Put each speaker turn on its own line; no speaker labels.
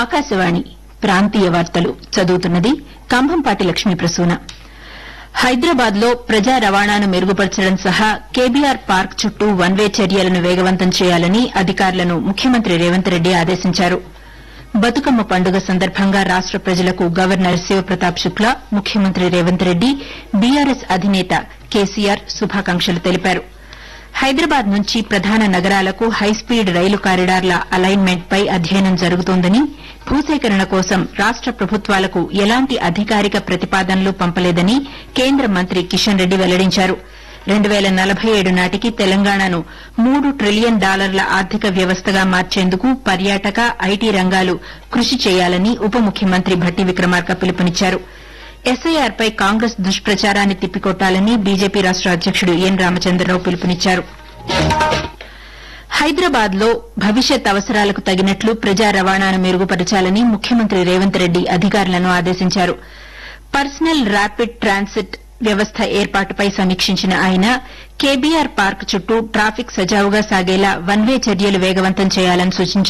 ఆకాశవాణి ప్రాంతీయ వార్తలు చదువుతున్నది కంభంపాటి లక్ష్మీ ప్రసూన హైదరాబాద్ లో ప్రజా రవాణాను మెరుగుపరచడం సహా కేబీఆర్ పార్క్ చుట్టూ వన్ వే చర్యలను వేగవంతం చేయాలని అధికారులను ముఖ్యమంత్రి రేవంత్ రెడ్డి ఆదేశించారు బతుకమ్మ పండుగ సందర్భంగా రాష్ట ప్రజలకు గవర్నర్ శివప్రతాప్ శుక్లా ముఖ్యమంత్రి రేవంత్ రెడ్డి బీఆర్ఎస్ అధినేత కేసీఆర్ శుభాకాంక్షలు తెలిపారు హైదరాబాద్ నుంచి ప్రధాన నగరాలకు హైస్పీడ్ రైలు కారిడార్ల అలైన్మెంట్ పై అధ్యయనం జరుగుతోందని భూసేకరణ కోసం రాష్ట ప్రభుత్వాలకు ఎలాంటి అధికారిక ప్రతిపాదనలు పంపలేదని కేంద్ర మంత్రి కిషన్ రెడ్డి వెల్లడించారు రెండు పేల నలభై ఏడు నాటికి తెలంగాణను మూడు ట్రిలియన్ డాలర్ల ఆర్థిక వ్యవస్థగా మార్చేందుకు పర్యాటక ఐటీ రంగాలు కృషి చేయాలని ఉప ముఖ్యమంత్రి భట్టి విక్రమార్క పిలుపునిచ్చారు ఎస్ఐఆర్ పై కాంగ్రెస్ దుష్ప్రచారాన్ని తిప్పికొట్టాలని బీజేపీ రాష్ట అధ్యకుడు ఎన్ రామచంద్రరావు పిలుపునిచ్చారు హైదరాబాద్ లో భవిష్యత్ అవసరాలకు తగినట్లు ప్రజా రవాణాను మెరుగుపరచాలని ముఖ్యమంత్రి రేవంత్ రెడ్డి అధికారులను ఆదేశించారు పర్సనల్ ర్యాపిడ్ ట్రాన్సిట్ వ్యవస్థ ఏర్పాటుపై సమీక్షించిన ఆయన కేబీఆర్ పార్క్ చుట్టూ ట్రాఫిక్ సజావుగా సాగేలా వన్ వే చర్యలు వేగవంతం చేయాలని సూచించారు